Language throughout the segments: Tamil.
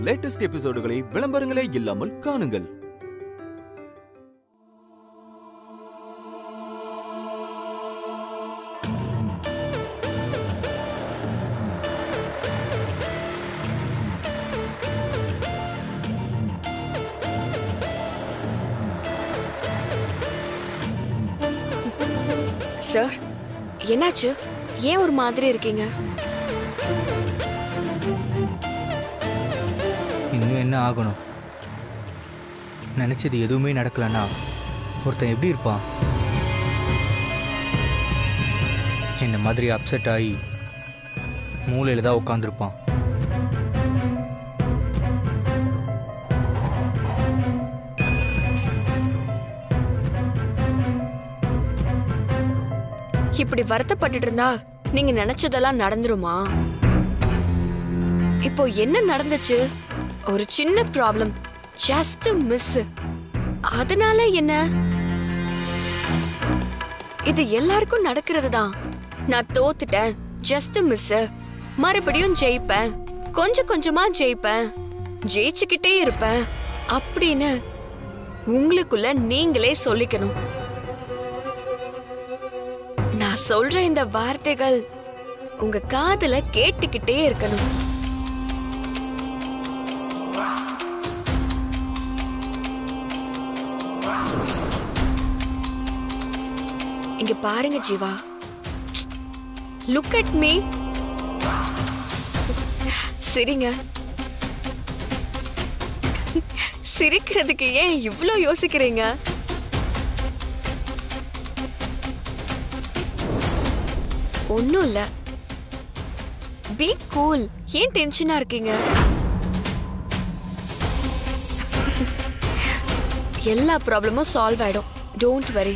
லேட்டஸ்ட் எபிசோடுகளை விளம்பரங்களே இல்லாமல் காணுங்கள் சார் என்னாச்சு ஏன் ஒரு மாதிரி இருக்கீங்க இன்னும் என்ன ஆகணும் நினச்சது எதுவுமே நடக்கலன்னா ஒருத்தன் எப்படி இருப்பான் இந்த மாதிரி அப்செட் ஆகி மூலையில் தான் உட்காந்துருப்பான் இப்படி வருத்தப்பட்டுட்டு இருந்தா நீங்க நினைச்சதெல்லாம் நடந்துருமா இப்போ என்ன நடந்துச்சு ஒரு சின்ன ப்ராப்ளம் ஜஸ்ட் மிஸ் அதனால என்ன இது எல்லாருக்கும் நடக்கிறது தான் நான் தோத்துட்டேன் ஜஸ்ட் மிஸ் மறுபடியும் ஜெயிப்பேன் கொஞ்சம் கொஞ்சமா ஜெயிப்பேன் ஜெயிச்சுக்கிட்டே இருப்பேன் அப்படின்னு உங்களுக்குள்ள நீங்களே சொல்லிக்கணும் நான் சொல்ற இந்த வார்த்தைகள் உங்க காதுல கேட்டுக்கிட்டே இருக்கணும் இங்க பாருங்க ஜீவா லுக் அட் மீ சரிங்க சிரிக்கிறதுக்கு ஏன் இவ்ளோ யோசிக்கிறீங்க ஒன்னும் இல்ல பி கூல் ஏன் டென்ஷனா இருக்கீங்க எல்லா ப்ராப்ளமும் சால்வ் ஆயிடும் டோன்ட் வரி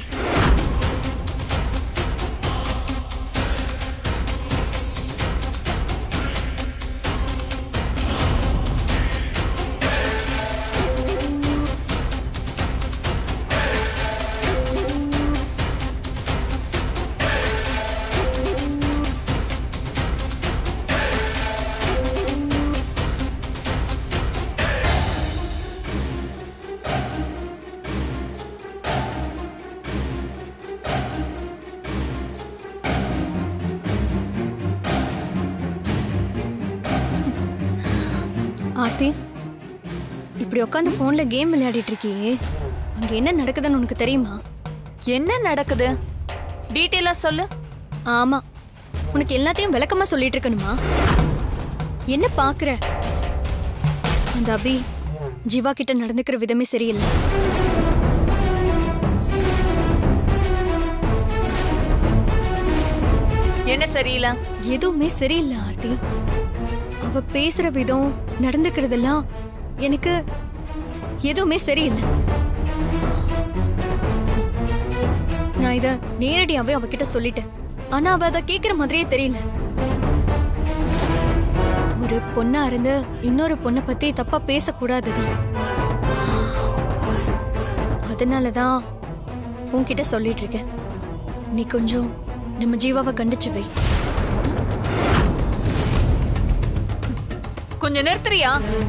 ஆர்த்தி இப்படி உட்காந்து ஃபோன்ல கேம் விளையாடிட்டு இருக்கியே அங்க என்ன நடக்குதுன்னு உனக்கு தெரியுமா என்ன நடக்குது டீட்டெயிலா சொல்லு ஆமா உனக்கு எல்லாத்தையும் விளக்கமா சொல்லிட்டு இருக்கணுமா என்ன பாக்குற அந்த அபி ஜீவா கிட்ட நடந்துக்கிற விதமே சரியில்லை என்ன சரியில்லை எதுவுமே சரியில்லை ஆர்த்தி அவ பேசுற விதம் நடந்துக்கிறதெல்லாம் எனக்கு எதுவுமே சரியில்லை நான் இத நேரடியாவே அவகிட்ட சொல்லிட்டேன் ஆனா அவ அதை கேக்குற மாதிரியே தெரியல ஒரு பொண்ணா இருந்து இன்னொரு பொண்ணை பத்தி தப்பா பேசக்கூடாதுதான் அதனாலதான் உன்கிட்ட சொல்லிட்டு இருக்கேன் நீ கொஞ்சம் நம்ம ஜீவாவை கண்டிச்சு வை கொஞ்சம் நிறுத்துறியா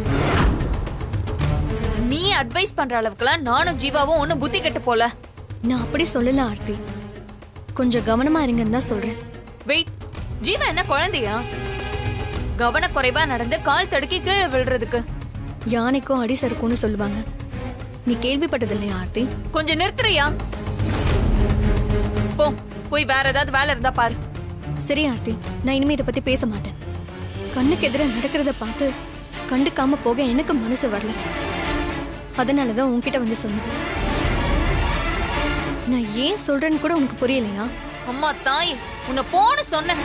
நீ அட்வைஸ் பண்ற அளவுக்குலாம் நானும் ஜீவாவும் ஒன்னும் புத்தி கெட்டு போல நான் அப்படி சொல்லல ஆர்த்தி கொஞ்சம் கவனமா இருங்கன்னு தான் சொல்றேன் வெயிட் ஜீவா என்ன குழந்தையா கவனக்குறைவா நடந்து கால் தடுக்கி கீழே விழுறதுக்கு யானைக்கும் அடி சறுக்கும்னு சொல்லுவாங்க நீ கேள்விப்பட்டதில்லையா ஆர்த்தி கொஞ்சம் நிறுத்துறியா போ போய் வேற ஏதாவது வேலை இருந்தா பாரு சரி ஆர்த்தி நான் இனிமே இதை பத்தி பேச மாட்டேன் கண்ணுக்கு எதிர நடக்கிறத பார்த்து கண்டுக்காம போக எனக்கு மனசு வரல அதனாலதான் உன்கிட்ட வந்து சொன்னேன் நான் ஏன் சொல்றேன்னு கூட உனக்கு புரியலையா அம்மா தாய் உன்னை போன்னு சொன்னேன்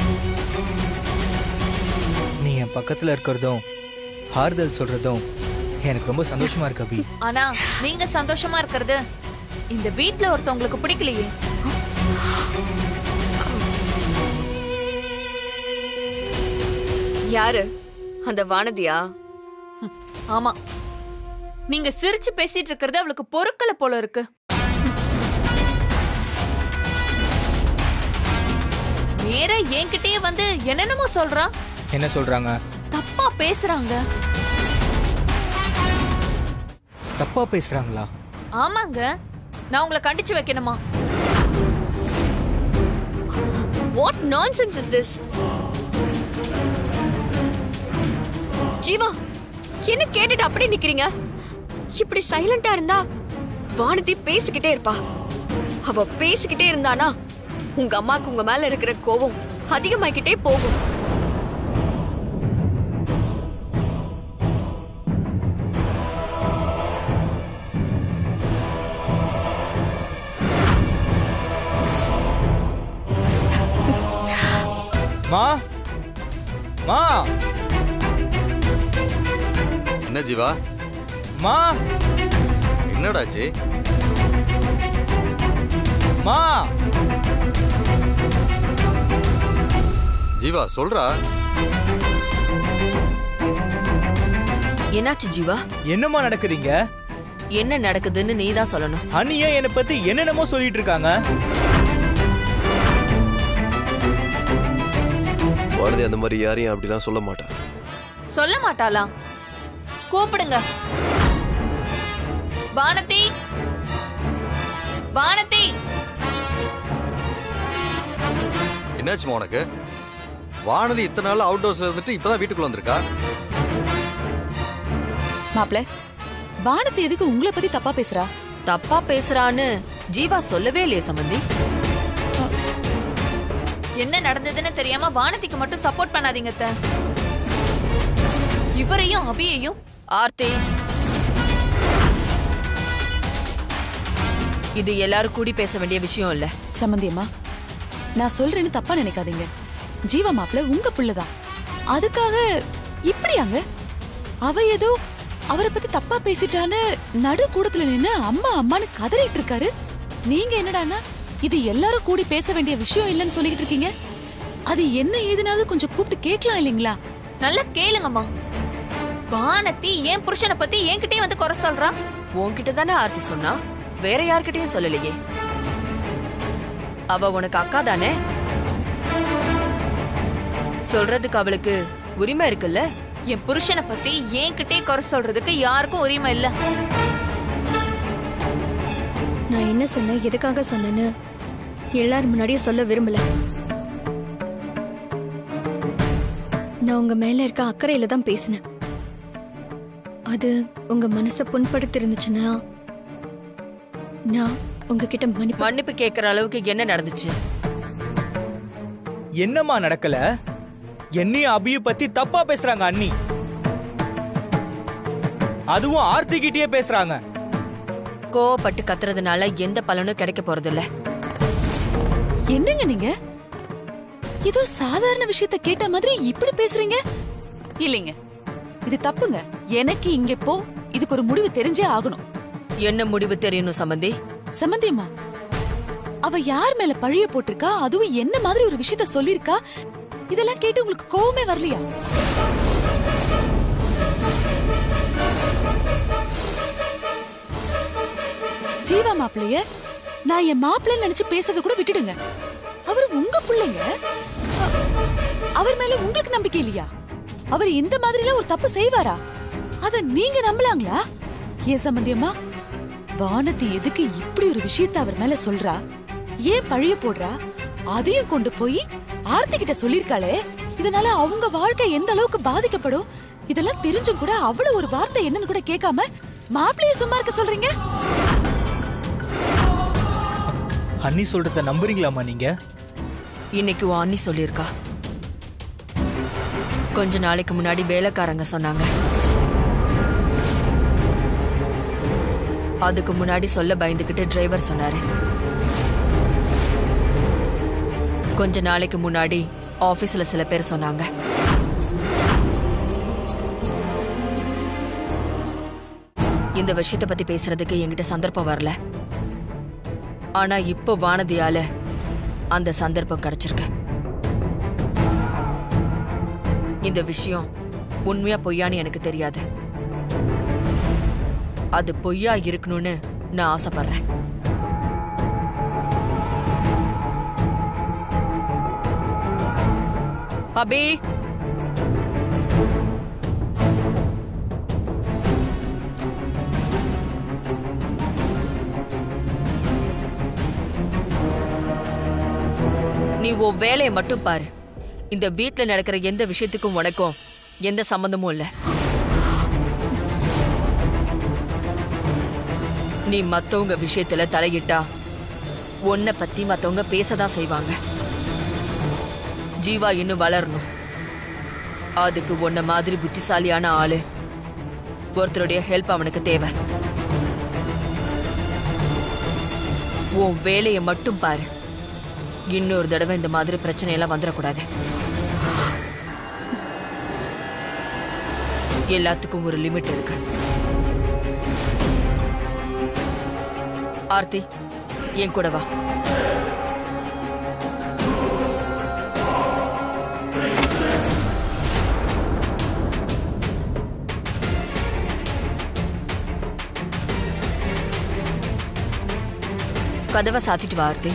நீ என் பக்கத்தில் இருக்கிறதும் ஆறுதல் சொல்கிறதும் எனக்கு ரொம்ப சந்தோஷமா இருக்கு அபி ஆனா நீங்க சந்தோஷமா இருக்கிறது இந்த வீட்ல ஒருத்தவங்களுக்கு பிடிக்கலையே யாரு அந்த வானதியா ம், ஆமா நீங்க சிரிச்சு பேசிட்டு இருக்கிறது அவளுக்கு பொறுக்கல போல இருக்கு நேரா என்கிட்டயே வந்து என்னென்னமோ சொல்றா என்ன சொல்றாங்க தப்பா பேசுறாங்க தப்பா பேசுறாங்களா ஆமாங்க நான் உங்களை கண்டிச்சு வைக்கணுமா what nonsense is this Jeeva என்ன கேட்டுட்டு அப்படியே நிக்கிறீங்க இப்படி சைலண்டா இருந்தா வானதி பேசிக்கிட்டே இருப்பா அவ பேசிக்கிட்டே இருந்தானா உங்க அம்மாக்கு உங்க மேல இருக்கிற கோவம் அதிகமாகிக்கிட்டே போகும் மா மா என்ன ஜீவா மா என்னடாச்சு மா ஜீவா சொல்றா என்னாச்சு ஜீவா என்னம்மா நடக்குதுங்க என்ன நடக்குதுன்னு நீ தான் சொல்லணும் அண்ணியா என்னை பத்தி என்னென்னமோ சொல்லிட்டு இருக்காங்க வானதி அந்த மாதிரி யாரையும் அப்படிலாம் சொல்ல மாட்டா சொல்ல மாட்டாளா கூப்பிடுங்க வானதி வானதி என்னாச்சுமா உனக்கு வானதி இத்தனை நாள் அவுட் டோர்ஸ்ல இருந்துட்டு இப்பதான் வீட்டுக்குள்ள வந்திருக்கா மாப்ள வானத்தை எதுக்கு உங்களை பத்தி தப்பா பேசுறா தப்பா பேசுறான்னு ஜீவா சொல்லவே இல்லையே சம்பந்தி என்ன நடந்ததுன்னு தெரியாம வானதிக்கு மட்டும் சப்போர்ட் பண்ணாதீங்க அத்தை. இவரையும் அபியையும் ஆர்த்தி இது எல்லாரும் கூடி பேச வேண்டிய விஷயம் இல்ல சம்மந்தியம்மா நான் சொல்றேன்னு தப்பா நினைக்காதீங்க ஜீவா மாப்ள உங்க புள்ளதான் அதுக்காக இப்படியாங்க அவ ஏதோ அவரை பத்தி தப்பா பேசிட்டான்னு நடு கூடத்துல நின்னு அம்மா அம்மான்னு கதறிட்டு இருக்காரு நீங்க என்னடான்னா இது எல்லாரும் கூடி பேச வேண்டிய விஷயம் இல்லைன்னு சொல்லிட்டு இருக்கீங்க அது என்ன ஏதுனாவது கொஞ்சம் கூப்பிட்டு கேட்கலாம் இல்லைங்களா நல்லா கேளுங்கம்மா வானதி என் புருஷனை பத்தி என்கிட்டயே வந்து குறை சொல்றா உன்கிட்ட தானே ஆர்த்தி சொன்னா வேற யார்கிட்டயும் சொல்லலையே அவ உனக்கு அக்கா தானே சொல்றதுக்கு அவளுக்கு உரிமை இருக்குல்ல என் புருஷனை பத்தி என்கிட்டயே குறை சொல்றதுக்கு யாருக்கும் உரிமை இல்ல நான் என்ன சொன்னேன் எதுக்காக சொன்னேன்னு எல்லாரும் முன்னாடியே சொல்ல விரும்பல நான் உங்க மேல இருக்க அக்கறையில தான் பேசினேன் அது உங்க மனசை புண்படுத்தி இருந்துச்சுன்னா நான் உங்ககிட்ட மன்னிப்பு மன்னிப்பு கேட்கற அளவுக்கு என்ன நடந்துச்சு என்னம்மா நடக்கல என்னையும் அபிய பத்தி தப்பா பேசுறாங்க அண்ணி அதுவும் ஆர்த்திகிட்டயே பேசுறாங்க கோவப்பட்டு கத்துறதுனால எந்த பலனும் கிடைக்க போறதில்ல என்னங்க நீங்க ஏதோ சாதாரண விஷயத்த கேட்ட மாதிரி இப்படி பேசுறீங்க இல்லைங்க இது தப்புங்க எனக்கு இங்க போ இதுக்கு ஒரு முடிவு தெரிஞ்சே ஆகணும் என்ன முடிவு தெரியணும் சம்பந்தி சம்பந்தியம்மா அவ யார் மேல பழிய போட்டிருக்கா அதுவும் என்ன மாதிரி ஒரு விஷயத்த சொல்லிருக்கா இதெல்லாம் கேட்டு உங்களுக்கு கோவமே வரலையா ஜீவா மாப்பிளைய நான் என் மாப்பிள்ளைன்னு நினைச்சு பேசுறத கூட விட்டுடுங்க அவர் உங்க பிள்ளைங்க அ- அவர் மேல உங்களுக்கு நம்பிக்கை இல்லையா அவர் இந்த மாதிரிலாம் ஒரு தப்பு செய்வாரா அத நீங்க நம்பலாங்களா ஏன் சம்பந்தியம்மா வானதி எதுக்கு இப்படி ஒரு விஷயத்த அவர் மேல சொல்றா ஏன் பழிய போடுறா அதையும் கொண்டு போய் ஆர்த்தி கிட்ட சொல்லிருக்காளே இதனால அவங்க வாழ்க்கை எந்த அளவுக்கு பாதிக்கப்படும் இதெல்லாம் தெரிஞ்சும் கூட அவ்வளவு ஒரு வார்த்தை என்னன்னு கூட கேட்காம மாப்பிள்ளைய சும்மா இருக்க சொல்றீங்க அண்ணி சொல்றத நம்புறீங்களாம்மா நீங்க இன்னைக்கு உன் அண்ணி சொல்லியிருக்கா கொஞ்ச நாளைக்கு முன்னாடி வேலைக்காரங்க சொன்னாங்க அதுக்கு முன்னாடி சொல்ல பயந்துகிட்டு டிரைவர் சொன்னாரு கொஞ்ச நாளைக்கு முன்னாடி ஆபீஸ்ல சில பேர் சொன்னாங்க இந்த விஷயத்தை பத்தி பேசுறதுக்கு என்கிட்ட சந்தர்ப்பம் வரல ஆனா இப்போ வானதியால அந்த சந்தர்ப்பம் கிடைச்சிருக்கு இந்த விஷயம் உண்மையா பொய்யான்னு எனக்கு தெரியாது அது பொய்யா இருக்கணும்னு நான் ஆசைப்படுறேன் அபி நீ உன் வேலையை மட்டும் பாரு இந்த வீட்ல நடக்கிற எந்த விஷயத்துக்கும் உனக்கும் எந்த சம்பந்தமும் இல்ல நீ மத்தவங்க விஷயத்துல தலையிட்டா உன்னை பத்தி மத்தவங்க பேசதான் செய்வாங்க ஜீவா இன்னும் வளரணும் அதுக்கு உன்ன மாதிரி புத்திசாலியான ஆளு ஒருத்தருடைய ஹெல்ப் அவனுக்கு தேவை உன் வேலையை மட்டும் பாரு இன்னொரு தடவை இந்த மாதிரி பிரச்சனையெல்லாம் வந்துடக்கூடாது எல்லாத்துக்கும் ஒரு லிமிட் இருக்கு ஆர்த்தி என் கூட வா கதவை சாத்திட்டு வா ஆர்த்தி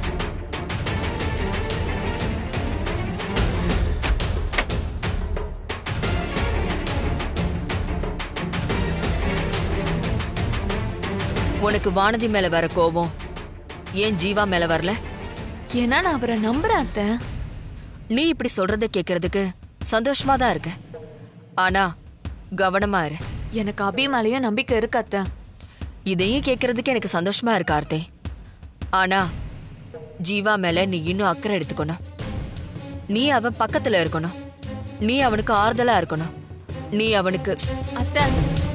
உனக்கு வானதி மேல வர கோபம் ஏன் ஜீவா மேல வரல ஏன்னா நான் அவரை நம்புறேன் அத்தை நீ இப்படி சொல்றத கேக்குறதுக்கு சந்தோஷமா தான் இருக்கு ஆனா கவனமா இரு எனக்கு அபி மேலயும் நம்பிக்கை இருக்கு அத்தை இதையும் கேக்குறதுக்கு எனக்கு சந்தோஷமா இருக்கு ஆர்த்தி ஆனா ஜீவா மேல நீ இன்னும் அக்கறை எடுத்துக்கணும் நீ அவன் பக்கத்துல இருக்கணும் நீ அவனுக்கு ஆறுதலா இருக்கணும் நீ அவனுக்கு அத்தை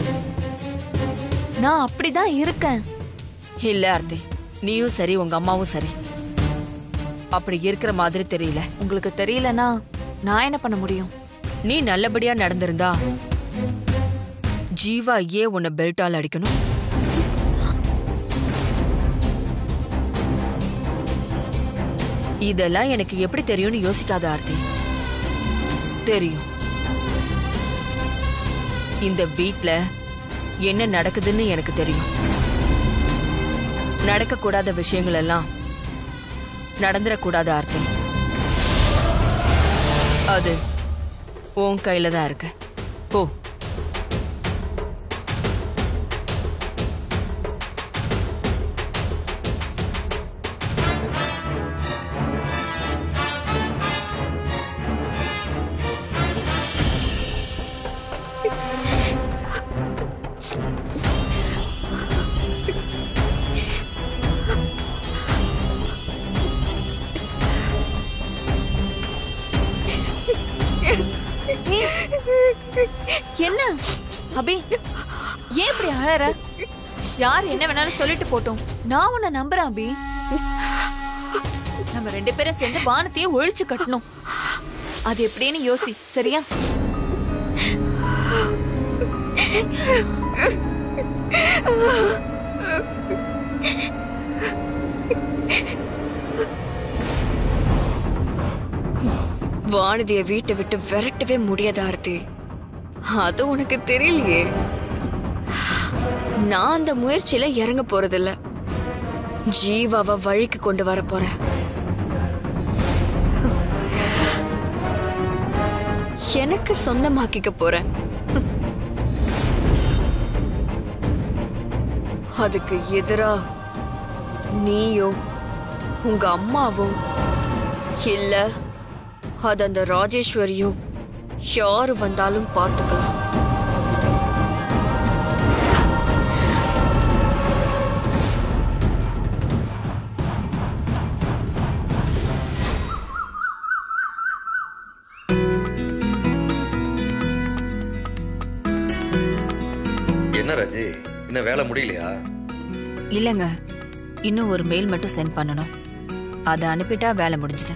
நான் அப்படிதான் இருக்கேன் இல்ல ஆர்த்தி நீயும் சரி உங்க அம்மாவும் சரி அப்படி இருக்கிற மாதிரி தெரியல உங்களுக்கு தெரியலனா நான் என்ன பண்ண முடியும் நீ நல்லபடியா நடந்திருந்தா ஜீவா ஏன் உன்னை பெல்ட்டால் அடிக்கணும் இதெல்லாம் எனக்கு எப்படி தெரியும்னு யோசிக்காத ஆர்த்தி தெரியும் இந்த வீட்ல என்ன நடக்குதுன்னு எனக்கு தெரியும் நடக்கக்கூடாத விஷயங்கள் எல்லாம் நடந்துடக்கூடாது ஆர்த்தி அது உன் கையில தான் இருக்கு போ என்ன அபி ஏன் இப்படி அழற யார் என்ன வேணாலும் சொல்லிட்டு போட்டோம் நான் உன்னை நம்புறேன் அபி நம்ம ரெண்டு பேரும் சேர்ந்து வானத்தையே ஒழிச்சு கட்டணும் அது எப்படின்னு யோசி சரியா வானதிய வீட்டை விட்டு விரட்டவே முடியாத ஆர்த்தி அது உனக்கு தெரியலையே நான் அந்த முயற்சியில இறங்க போறதில்ல ஜீவாவை வழிக்கு கொண்டு வர போறேன் எனக்கு சொந்தமாக்கிக்க போறேன் அதுக்கு எதிரா நீயோ உங்க அம்மாவோ இல்ல அது அந்த ராஜேஸ்வரியோ யாரு வந்தாலும் பார்த்துக்கலாம் என்ன ராஜி இன்னும் வேலை முடியலையா இல்லைங்க இன்னும் ஒரு மெயில் மட்டும் சென்ட் பண்ணணும் அதை அனுப்பிட்டா வேலை முடிஞ்சுது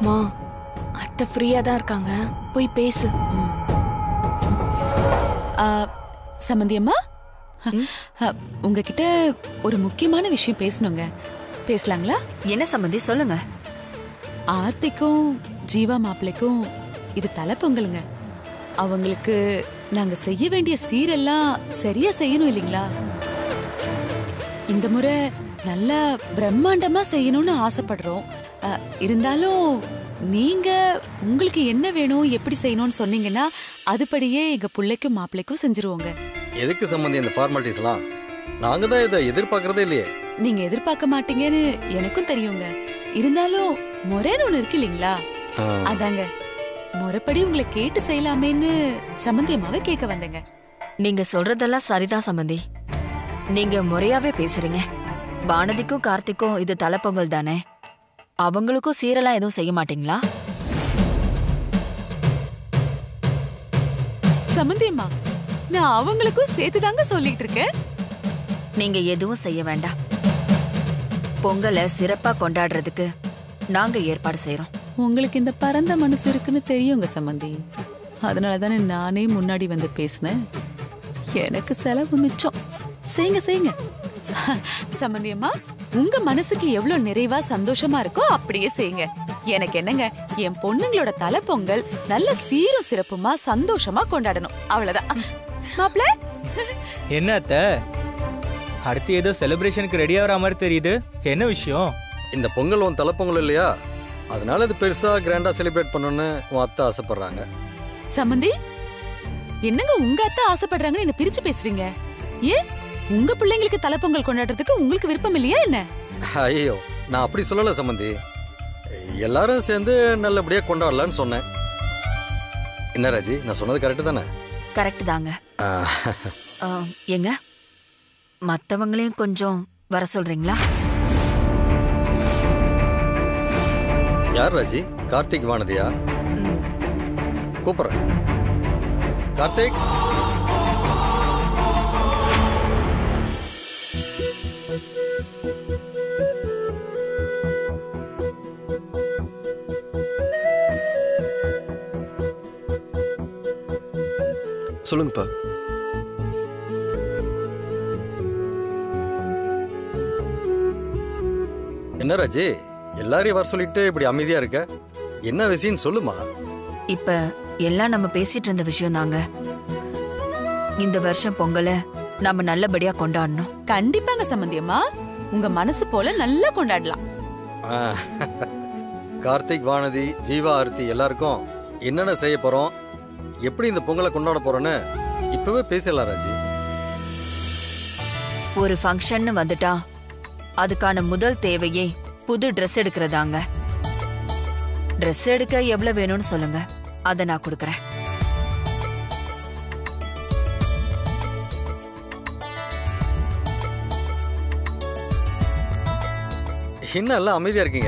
மா அத்தை ஃப்ரீயா தான் இருக்காங்க போய் பேசு ஆ, சம்மந்தி அம்மா ஆ, உங்ககிட்ட ஒரு முக்கியமான விஷயம் பேசணுங்க பேசலாங்களா என்ன சம்பந்தி சொல்லுங்க ஆர்த்திக்கும் ஜீவா மாப்பிள்ளைக்கும் இது தலை பொங்கலுங்க அவங்களுக்கு நாங்க செய்ய வேண்டிய சீரெல்லாம் சரியா செய்யணும் இல்லைங்களா இந்த முறை நல்லா பிரம்மாண்டமா செய்யணும்னு ஆசைப்படுறோம் அ, இருந்தாலும் நீங்க உங்களுக்கு என்ன வேணும் எப்படி செய்யணும்னு சொன்னீங்கன்னா அதுபடியே எங்க பிள்ளைக்கும் மாப்பிள்ளைக்கும் செஞ்சுருவோங்க எதுக்கு சம்பந்தி இந்த ஃபார்மாலிட்டிஸ்லாம் நாங்க தான் இதை எதிர்பார்க்கறதே இல்லையே நீங்க எதிர்பார்க்க மாட்டீங்கன்னு எனக்கும் தெரியுங்க இருந்தாலும் முறைன்னு ஒண்ணு இருக்கு இல்லைங்களா ஆ, அதாங்க முறைப்படி உங்களை கேட்டு செய்யலாமேன்னு சம்பந்தியமாவே கேட்க வந்தேங்க நீங்க சொல்றதெல்லாம் சரிதான் சம்பந்தி நீங்க முறையாவே பேசுறீங்க வானதிக்கும் கார்த்திக்கும் இது தலைப்பொங்கல் தானே அவங்களுக்கும் சீரெல்லாம் எதுவும் செய்ய மாட்டீங்களா சம்பந்தியம்மா நான் அவங்களுக்கும் சேர்த்துதாங்க சொல்லிட்டு இருக்கேன் நீங்க எதுவும் செய்ய வேண்டாம் பொங்கலை சிறப்பா கொண்டாடுறதுக்கு நாங்க ஏற்பாடு செய்றோம் உங்களுக்கு இந்த பரந்த மனசு இருக்குன்னு தெரியுங்க சம்பந்தி அதனால தானே நானே முன்னாடி வந்து பேசினேன் எனக்கு செலவு மிச்சம் செய்யுங்க செய்யுங்க சம்பந்தியம்மா உங்க மனசுக்கு எவ்வளவு நிறைவா சந்தோஷமா இருக்கோ அப்படியே செய்யுங்க எனக்கு என்னங்க என் பொண்ணுங்களோட தலை பொங்கல் நல்ல சீரும் சிறப்புமா சந்தோஷமா கொண்டாடணும் அவ்வளவுதான் மாப்பிள்ள என்ன அத்தை அடுத்து ஏதோ செலிப்ரேஷனுக்கு ரெடி ஆகிற மாதிரி தெரியுது என்ன விஷயம் இந்த பொங்கல் உன் தலைப்பொங்கல் இல்லையா அதனால இது பெருசா கிராண்டா செலிப்ரேட் பண்ணணும்னு உன் அத்தை ஆசைப்படுறாங்க சம்மந்தி என்னங்க உங்க அத்தை ஆசைப்படுறாங்கன்னு என்ன பிரிச்சு பேசுறீங்க ஏன் உங்க பிள்ளைங்களுக்கு தலைப்பொங்கல் கொண்டாடுறதுக்கு உங்களுக்கு விருப்பம் இல்லையா என்ன ஐயோ நான் அப்படி சொல்லல சம்பந்தி எல்லாரும் சேர்ந்து நல்லபடியா கொண்டாடலாம்னு சொன்னேன் என்ன ராஜி நான் சொன்னது கரெக்டு தானே கரெக்ட் தாங்க ஆ, ஆ, ஏங்க மத்தவங்களையும் கொஞ்சம் வர சொல்றீங்களா யார் ராஜி கார்த்திக் வானதியா ம், கூப்பிடுறேன் கார்த்திக் சொல்லுங்கப்பா என்ன ராஜி எல்லாரையும் வர சொல்லிட்டு இப்படி அமைதியா இருக்க என்ன விஷயம்னு சொல்லுமா இப்ப எல்லாம் நம்ம பேசிட்டு இருந்த விஷயம் தாங்க இந்த வருஷம் பொங்கலை நம்ம நல்லபடியா கொண்டாடணும் கண்டிப்பாங்க சம்மந்தியம்மா உங்க மனசு போல நல்லா கொண்டாடலாம் ஆ, கார்த்திக் வானதி ஜீவா ஆர்த்தி எல்லாருக்கும் என்னென்ன செய்ய போறோம் எப்படி இந்த பொங்கலை கொண்டாட போறோன்னு இப்பவே பேசிடலாம் ராஜி ஒரு ஃபங்க்ஷன்னு வந்துட்டா அதுக்கான முதல் தேவையே புது Dress எடுக்கிறதாங்க Dress எடுக்க எவ்வளவு வேணும்னு சொல்லுங்க அதை நான் கொடுக்கறேன் என்ன எல்லாம் அமைதியா இருக்கீங்க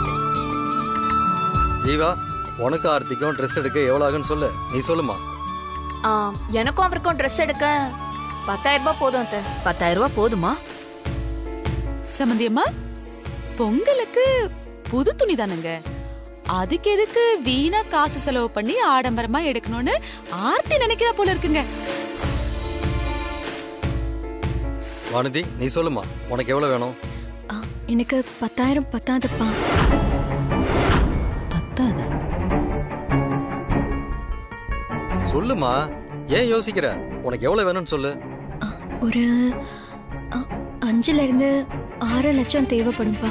ஜீவா உனக்கு ஆர்த்திக்கும் ட்ரெஸ் எடுக்க எவ்வளோ ஆகுன்னு சொல்லு நீ சொல்லுமா ஆ, எனக்கும் அவருக்கும் ட்ரெஸ் எடுக்க பத்தாயிரம் ரூபாய் போதும் அத்தை பத்தாயிரம் ரூபாய் போதுமா சம்மந்தியம்மா பொங்கலுக்கு புது துணி தானங்க அதுக்கு எதுக்கு வீணா காசு செலவு பண்ணி ஆடம்பரமா எடுக்கணும்னு ஆர்த்தி நினைக்கிறா போல இருக்குங்க வானதி நீ சொல்லுமா உனக்கு எவ்வளோ வேணும் ஆ, எனக்கு பத்தாயிரம் பத்தாதப்பா பத்தாதா சொல்லுமா ஏன் யோசிக்கிற உனக்கு எவ்வளோ வேணும்னு சொல்லு ஆ, ஒரு ஆ, அஞ்சுல இருந்து ஆறு லட்சம் தேவைப்படும்பா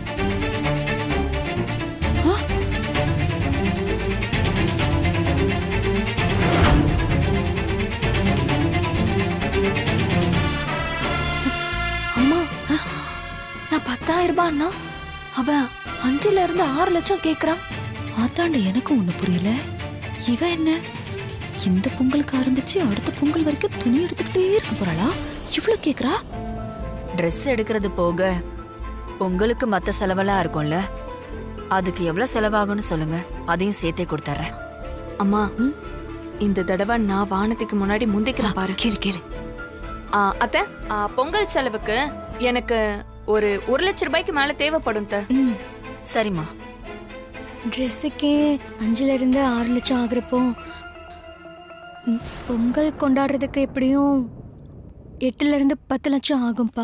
அம்மா நான் பத்தாயிரம் ரூபாய்னா அவன் அஞ்சுல இருந்து ஆறு லட்சம் கேக்குறான் அதாண்ட எனக்கும் ஒண்ணு புரியல இவ என்ன இந்த பொங்கலுக்கு ஆரம்பிச்சு அடுத்த பொங்கல் வரைக்கும் துணி எடுத்துக்கிட்டே இருக்க போறாளா இவ்ளோ கேக்குறா Dress எடுக்கிறது போக பொங்கலுக்கு மத்த செலவெல்லாம் இருக்கும்ல அதுக்கு எவ்வளவு செலவாகும்னு சொல்லுங்க அதையும் சேர்த்தே கொடுத்துட்றேன் அம்மா இந்த தடவை நான் வானத்துக்கு முன்னாடி முந்திக்கிறேன் பாரு கேளு கேளு ஆ, அத்தை ஆ, பொங்கல் செலவுக்கு எனக்கு ஒரு ஒரு லட்ச ரூபாய்க்கு மேல தேவைப்படும் அத்தை. சரிம்மா ட்ரெஸ்ஸுக்கே அஞ்சுல இருந்து ஆறு லட்சம் ஆகுறப்போ ம், பொங்கல் கொண்டாடுறதுக்கு எப்படியும் எட்டுல இருந்து பத்து லட்சம் ஆகும்பா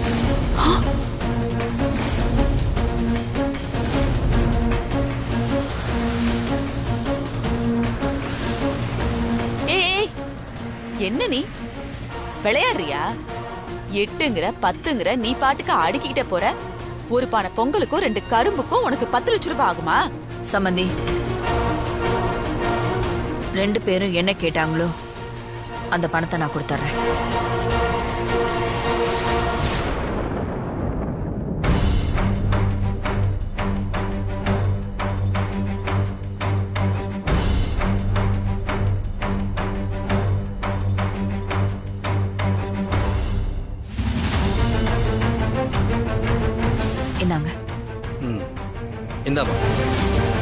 ஏய் ஏய், என்ன நீ விளையாடுறியா எட்டுங்கிற பத்துங்கிற நீ பாட்டுக்கு அடுக்கிக்கிட்ட போற ஒரு பானை பொங்கலுக்கும் ரெண்டு கரும்புக்கும் உனக்கு பத்து லட்ச ரூபாய் ஆகுமா சம்மந்தி ரெண்டு பேரும் என்ன கேட்டாங்களோ அந்த பணத்தை நான் கொடுத்துட்றேன் இந்தாங்க ம் இந்தாம்மா